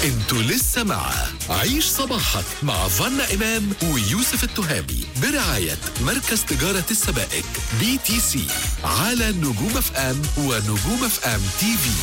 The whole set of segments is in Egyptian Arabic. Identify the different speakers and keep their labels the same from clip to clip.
Speaker 1: انتوا لسه مع عيش صباحك مع فنا إمام ويوسف التهامي برعاية مركز تجارة السبائك بي تي سي على نجوم اف ام ونجوم اف ام تي في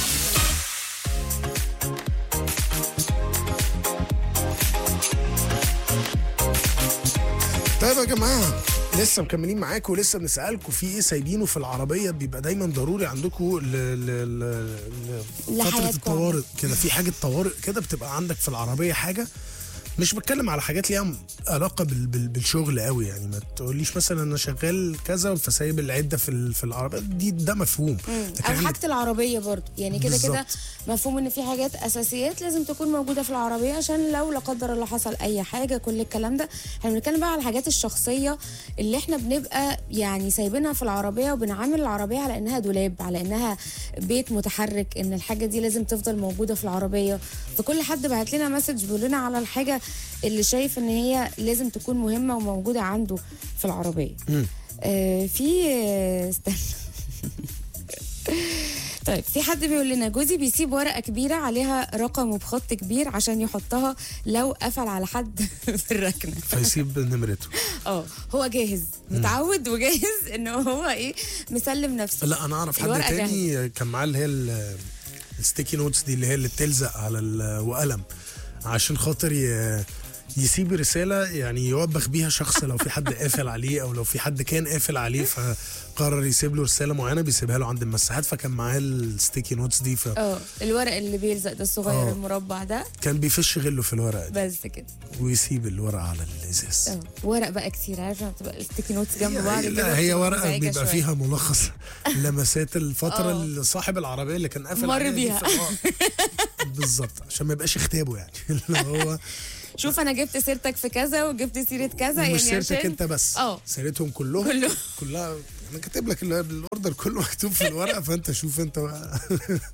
Speaker 2: طيب يا جماعه لسه مكملين معاكم ولسه بنسالكم في ايه سايبينه في العربيه بيبقى دايما ضروري عندكم ل... ل... ل... ل... فتره
Speaker 3: لحياتكم.
Speaker 2: الطوارئ كده في حاجه طوارئ كده بتبقى عندك في العربيه حاجه مش بتكلم على حاجات ليها علاقه بال... بال... بالشغل قوي يعني ما تقوليش مثلا انا شغال كذا فسايب العده في ال... في العربيه دي ده مفهوم لكن
Speaker 3: او
Speaker 2: عندك-
Speaker 3: حاجه العربيه برضو يعني كده كده
Speaker 2: بالظبط.
Speaker 3: مفهوم ان في حاجات اساسيات لازم تكون موجوده في العربيه عشان لو لا قدر الله حصل اي حاجه كل الكلام ده احنا بنتكلم بقى على الحاجات الشخصيه اللي احنا بنبقى يعني سايبينها في العربيه وبنعامل العربيه على انها دولاب على انها بيت متحرك ان الحاجه دي لازم تفضل موجوده في العربيه فكل حد بعت لنا مسج بيقول لنا على الحاجه اللي شايف ان هي لازم تكون مهمه وموجوده عنده في العربيه آه في آه، استنى طيب في حد بيقول لنا جوزي بيسيب ورقه كبيره عليها رقم وبخط كبير عشان يحطها لو قفل على حد في الركنه
Speaker 2: فيسيب نمرته
Speaker 3: اه هو جاهز متعود وجاهز ان هو ايه مسلم نفسه
Speaker 2: لا انا اعرف حد
Speaker 3: الورقة
Speaker 2: تاني كان معاه اللي هي ال- الستيكي نوتس دي اللي هي اللي بتلزق على ال- وقلم عشان خاطر ي- يسيب رساله يعني يوبخ بيها شخص لو في حد قافل عليه او لو في حد كان قافل عليه فقرر يسيب له رساله معينه بيسيبها له عند المساحات فكان معاه الستيكي نوتس دي فكان
Speaker 3: اه الورق اللي بيلزق ده الصغير
Speaker 2: آه.
Speaker 3: المربع ده
Speaker 2: بيفش غله في الورقه دي
Speaker 3: بس كده
Speaker 2: ويسيب الورقه على الازاز
Speaker 3: اه ورق بقى كتير عارف لما تبقى الستيكي نوتس جنب
Speaker 2: هي-
Speaker 3: بعض كده
Speaker 2: لا هي
Speaker 3: بتبقى
Speaker 2: ورقه
Speaker 3: مزعجة
Speaker 2: بيبقى
Speaker 3: شوية.
Speaker 2: فيها ملخص لمسات الفتره
Speaker 3: آه.
Speaker 2: اللي صاحب العربيه اللي كان قافل
Speaker 3: مر
Speaker 2: عليها دي
Speaker 3: بيها.
Speaker 2: ف- آه. بالظبط عشان ما يبقاش اختابه يعني اللي هو
Speaker 3: شوف انا جبت سيرتك في كذا وجبت سيره كذا يعني
Speaker 2: مش سيرتك
Speaker 3: عشان
Speaker 2: انت بس
Speaker 3: اه
Speaker 2: سيرتهم كلهم
Speaker 3: كلهم.
Speaker 2: كلها انا كاتب لك ال- الاوردر كله مكتوب في الورقه فانت شوف انت بقى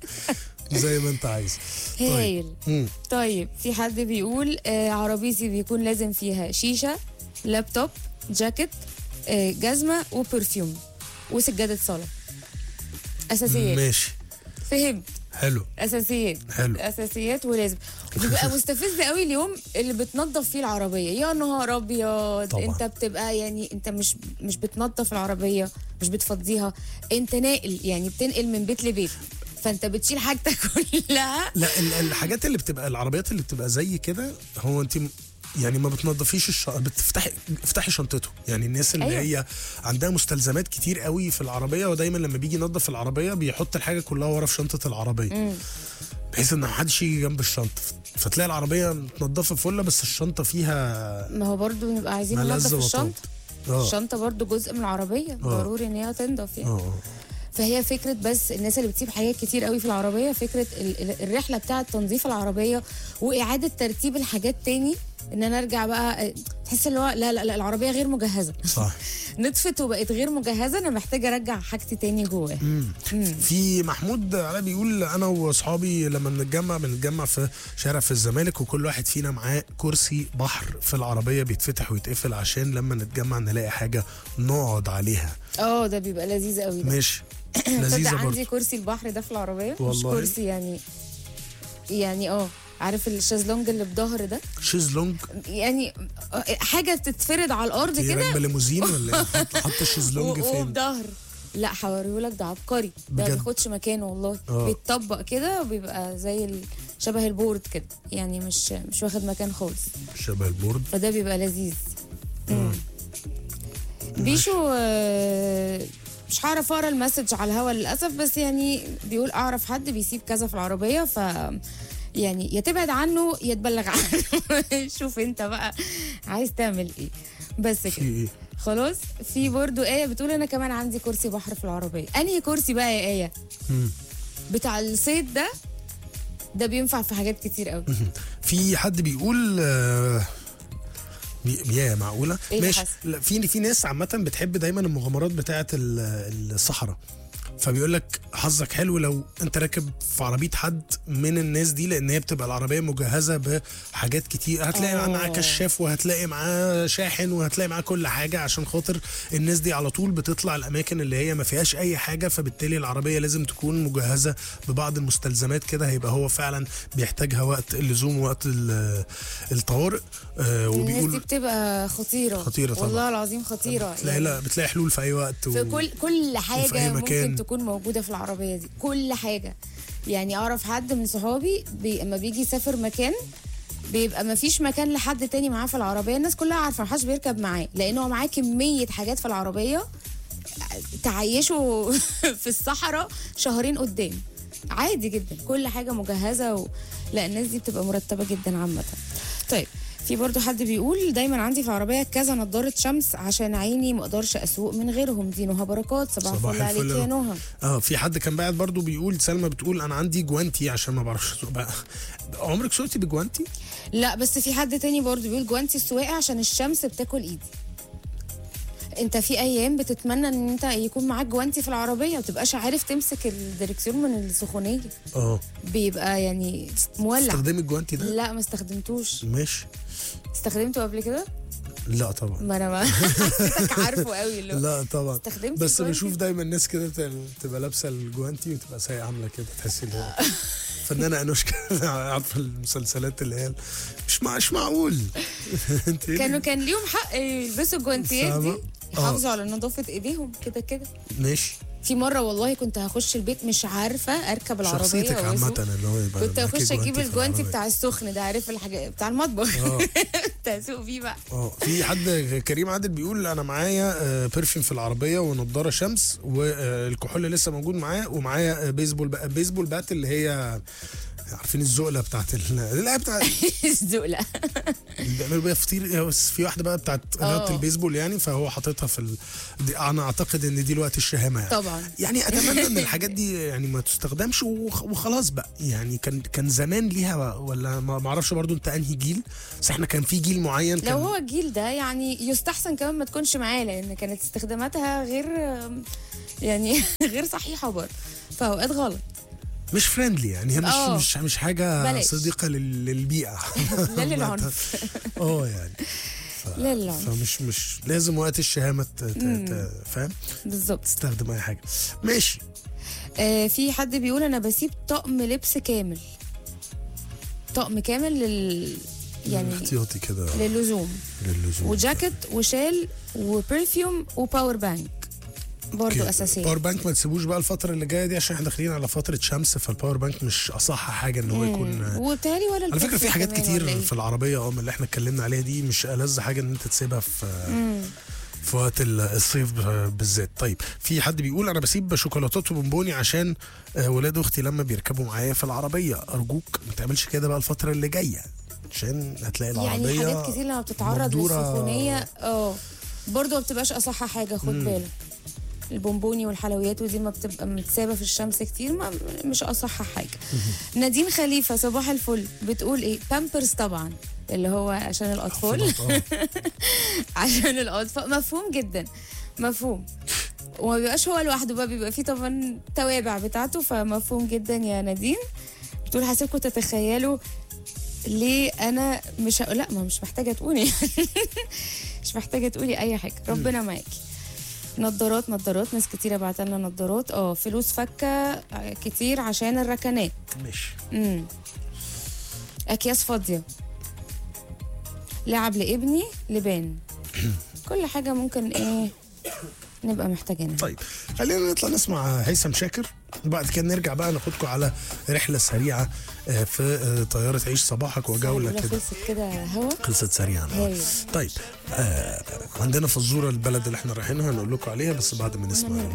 Speaker 2: زي ما انت عايز
Speaker 3: هايل
Speaker 2: مم.
Speaker 3: طيب في حد بيقول آه عربيتي بيكون لازم فيها شيشه لابتوب جاكيت آه جزمه وبرفيوم وسجاده صلاه اساسيات
Speaker 2: ماشي
Speaker 3: فهمت
Speaker 2: حلو
Speaker 3: اساسيات
Speaker 2: حلو.
Speaker 3: اساسيات ولازم بيبقى مستفز قوي اليوم اللي بتنظف فيه العربيه يا نهار ابيض
Speaker 2: طبعا.
Speaker 3: انت بتبقى يعني انت مش مش بتنظف العربيه مش بتفضيها انت ناقل يعني بتنقل من بيت لبيت فانت بتشيل حاجتك كلها
Speaker 2: لا ال- الحاجات اللي بتبقى العربيات اللي بتبقى زي كده هو انت م- يعني ما بتنظفيش الش... بتفتحي افتحي شنطته يعني الناس اللي
Speaker 3: أيوة.
Speaker 2: أيوة. هي عندها مستلزمات كتير قوي في العربيه ودايما لما بيجي ينظف العربيه بيحط الحاجه كلها ورا في شنطه العربيه بحيث ان محدش يجي جنب الشنطه فتلاقي العربيه متنضفه فله بس الشنطه فيها
Speaker 3: ما هو برضو نبقى عايزين ننظف
Speaker 2: ملذ وطاب
Speaker 3: الشنطه
Speaker 2: اه
Speaker 3: الشنطه برضو جزء من العربيه ضروري ان هي تنضف يعني
Speaker 2: اه
Speaker 3: فهي فكره بس الناس اللي بتسيب حاجات كتير قوي في العربيه فكره ال- ال- الرحله بتاعه تنظيف العربيه واعاده ترتيب الحاجات تاني ان انا ارجع بقى تحس اللي هو لا لا لا العربيه غير مجهزه
Speaker 2: صح
Speaker 3: نطفت وبقت غير مجهزه انا محتاجه ارجع حاجتي تاني جواها
Speaker 2: في محمود علاء بيقول انا واصحابي لما بنتجمع بنتجمع في شارع في الزمالك وكل واحد فينا معاه كرسي بحر في العربيه بيتفتح ويتقفل عشان لما نتجمع نلاقي حاجه نقعد عليها
Speaker 3: اه ده بيبقى لذيذ قوي ده
Speaker 2: ماشي
Speaker 3: تصدق
Speaker 2: لذيذه
Speaker 3: عندي
Speaker 2: برضه
Speaker 3: كرسي البحر ده في العربيه مش
Speaker 2: والله؟
Speaker 3: كرسي يعني يعني اه عارف الشازلونج اللي بظهر ده
Speaker 2: شيزلونج
Speaker 3: يعني حاجه تتفرد على الارض
Speaker 2: هي
Speaker 3: كده
Speaker 2: راكبه ليموزين ولا ايه حط- حط الشيزلونج
Speaker 3: و-
Speaker 2: فين
Speaker 3: وبظهر لا هوريهولك ده عبقري ده ما
Speaker 2: بجد؟
Speaker 3: بياخدش مكانه والله
Speaker 2: آه.
Speaker 3: بيتطبق كده وبيبقى زي ال- شبه البورد كده يعني مش مش واخد مكان خالص
Speaker 2: شبه البورد
Speaker 3: فده بيبقى لذيذ مم. بيشو آه، مش هعرف اقرا المسج على الهوا للاسف بس يعني بيقول اعرف حد بيسيب كذا في العربيه ف يعني يا تبعد عنه يا تبلغ عنه شوف انت بقى عايز تعمل ايه بس
Speaker 2: في
Speaker 3: كده
Speaker 2: ايه
Speaker 3: خلاص في برضو آية بتقول أنا كمان عندي كرسي بحر في العربية أنهي كرسي بقى يا آية
Speaker 2: مم.
Speaker 3: بتاع الصيد ده ده بينفع في حاجات كتير قوي
Speaker 2: في حد بيقول آه، بي- يا معقوله
Speaker 3: إيه اللي
Speaker 2: ماشي
Speaker 3: حصل؟
Speaker 2: لا، في في ناس عامه بتحب دايما المغامرات بتاعه ال- الصحراء فبيقول لك حظك حلو لو انت راكب في عربيه حد من الناس دي لان هي بتبقى العربيه مجهزه بحاجات كتير هتلاقي
Speaker 3: آه.
Speaker 2: معاه كشاف وهتلاقي معاه شاحن وهتلاقي معاه كل حاجه عشان خاطر الناس دي على طول بتطلع الاماكن اللي هي ما فيهاش اي حاجه فبالتالي العربيه لازم تكون مجهزه ببعض المستلزمات كده هيبقى هو فعلا بيحتاجها وقت اللزوم ووقت ال- الطوارئ آه،
Speaker 3: الناس دي
Speaker 2: وبيقول
Speaker 3: بتبقى خطيره
Speaker 2: خطيرة طبعا.
Speaker 3: والله العظيم خطيره
Speaker 2: بتلاقي لا بتلاقي حلول في اي وقت
Speaker 3: في كل كل
Speaker 2: أي
Speaker 3: حاجه
Speaker 2: مكان.
Speaker 3: ممكن تكون موجوده في العربيه دي كل حاجه يعني اعرف حد من صحابي بي... اما بيجي يسافر مكان بيبقى ما فيش مكان لحد تاني معاه في العربيه الناس كلها عارفه محدش بيركب معاه لانه هو معاه كميه حاجات في العربيه تعيشه في الصحراء شهرين قدام عادي جدا كل حاجه مجهزه و... لا الناس دي بتبقى مرتبه جدا عامه طيب في برضو حد بيقول دايما عندي في العربيه كذا نضاره شمس عشان عيني ما اقدرش اسوق من غيرهم دي نهى بركات صباح
Speaker 2: صباح
Speaker 3: الفل عليك
Speaker 2: الفل.
Speaker 3: يا نهى
Speaker 2: اه في حد كان بعد برضو بيقول سلمى بتقول انا عندي جوانتي عشان ما بعرفش اسوق بقى عمرك سوقتي بجوانتي؟
Speaker 3: لا بس في حد تاني برضو بيقول جوانتي السواقه عشان الشمس بتاكل ايدي انت في ايام بتتمنى ان انت يكون معاك جوانتي في العربيه ما تبقاش عارف تمسك الدركسيون من السخونيه
Speaker 2: اه
Speaker 3: بيبقى يعني مولع
Speaker 2: استخدمي الجوانتي ده؟
Speaker 3: لا ما استخدمتوش
Speaker 2: ماشي
Speaker 3: استخدمته قبل كده
Speaker 2: لا طبعا
Speaker 3: ما انا ما حسيتك عارفه قوي اللي هو
Speaker 2: لا طبعا
Speaker 3: استخدمت
Speaker 2: بس
Speaker 3: الجوانتي؟
Speaker 2: بشوف دايما الناس كده بت- بتبقى لابسه الجوانتي وتبقى سايقه عامله كده تحسي اللي هو فنانه انوشكا عارفه المسلسلات اللي هي مش مع مش معقول انت إيه؟
Speaker 3: كانوا كان ليهم حق يلبسوا الجوانتيات دي
Speaker 2: فاهمة؟
Speaker 3: يحافظوا على نظافه ايديهم كده كده
Speaker 2: ماشي
Speaker 3: في مره والله كنت هخش البيت مش عارفه اركب العربيه
Speaker 2: شخصيتك
Speaker 3: وأسوق.
Speaker 2: عامة اللي هو يبقى
Speaker 3: كنت
Speaker 2: معاكي
Speaker 3: اخش اجيب
Speaker 2: في
Speaker 3: الجوانتي
Speaker 2: العربية.
Speaker 3: بتاع السخن ده عارف الحاجه بتاع المطبخ
Speaker 2: اه
Speaker 3: كنت اسوق بيه بقى
Speaker 2: اه في حد كريم عادل بيقول انا معايا آه، برفيوم في العربيه ونضاره شمس والكحول لسه موجود معايا ومعايا آه، بيسبول بقى بيسبول بات اللي هي عارفين الزقله بتاعت ال- اللي هي بتاعت
Speaker 3: الزقله
Speaker 2: اللي بيعملوا بيها فطير بس في واحده بقى بتاعت رياضه
Speaker 3: اه.
Speaker 2: البيسبول يعني فهو حاططها في ال... دي انا اعتقد ان دي الوقت الشهامه يعني
Speaker 3: طبعا
Speaker 2: يعني اتمنى ان الحاجات دي يعني ما تستخدمش وخ- وخلاص بقى يعني كان كان زمان ليها ولا ما ما اعرفش برضو انت انهي جيل بس احنا كان في جيل معين كان
Speaker 3: لو هو الجيل ده يعني يستحسن كمان ما تكونش معاه لان كانت استخداماتها غير يعني غير صحيحه برضه فاوقات غلط
Speaker 2: مش فريندلي يعني هي مش
Speaker 3: اه.
Speaker 2: مش مش حاجه
Speaker 3: بلاش.
Speaker 2: صديقه لل- للبيئه
Speaker 3: لا للعنف
Speaker 2: اه يعني
Speaker 3: لا للعنف
Speaker 2: فمش مش لازم وقت الشهامه ت- ت- ت- فاهم
Speaker 3: بالظبط
Speaker 2: تستخدم اي حاجه ماشي
Speaker 3: آه في حد بيقول انا بسيب طقم لبس كامل طقم كامل لل يعني
Speaker 2: احتياطي كده
Speaker 3: للزوم
Speaker 2: للزوم
Speaker 3: وجاكيت وشال وبرفيوم وباور بانك برضو
Speaker 2: أوكي.
Speaker 3: اساسيه
Speaker 2: باور بانك ما تسيبوش بقى الفتره اللي جايه دي عشان احنا داخلين على فتره شمس فالباور بانك مش اصح حاجه ان هو يكون
Speaker 3: وبالتالي ولا
Speaker 2: على فكره في
Speaker 3: البرفيوم
Speaker 2: حاجات
Speaker 3: كمان
Speaker 2: كتير
Speaker 3: ولا إيه؟
Speaker 2: في العربيه اه من اللي احنا اتكلمنا عليها دي مش ألذ حاجه ان انت تسيبها في في وقت ال- الصيف ب- بالذات طيب في حد بيقول انا بسيب شوكولاتات وبونبوني عشان آه، ولاد اختي لما بيركبوا معايا في العربيه ارجوك ما تعملش كده بقى الفتره اللي جايه عشان هتلاقي العربيه
Speaker 3: يعني حاجات كتير لما بتتعرض
Speaker 2: مبدورة-
Speaker 3: للسخونيه اه برضو ما بتبقاش اصح حاجه خد بالك البونبوني والحلويات ودي ما بتبقى متسابه في الشمس كتير ما مش اصح حاجه نادين خليفه صباح الفل بتقول ايه بامبرز طبعا اللي هو عشان الاطفال
Speaker 2: آه.
Speaker 3: عشان الاطفال مفهوم جدا مفهوم وما بيبقاش هو لوحده بقى بيبقى فيه طبعا توابع بتاعته فمفهوم جدا يا نادين بتقول حاسبكم تتخيلوا ليه انا مش هقول لا ما مش محتاجه تقولي مش محتاجه تقولي اي حاجه ربنا معاكي نظارات نظارات ناس كتيرة بعت لنا نظارات اه فلوس فكة آه، كتير عشان الركنات
Speaker 2: ماشي
Speaker 3: امم اكياس فاضية لعب لابني لبان كل حاجة ممكن ايه نبقى محتاجينها
Speaker 2: طيب خلينا نطلع نسمع هيثم شاكر وبعد كده نرجع بقى ناخدكم على رحله سريعه آه، في آه، طياره عيش صباحك وجوله
Speaker 3: ولا
Speaker 2: كده
Speaker 3: خلصت كده هوا
Speaker 2: خلصت سريعا آه.
Speaker 3: هايل.
Speaker 2: طيب آه عندنا فزوره البلد اللي احنا رايحينها هنقول لكم عليها بس بعد ما نسمع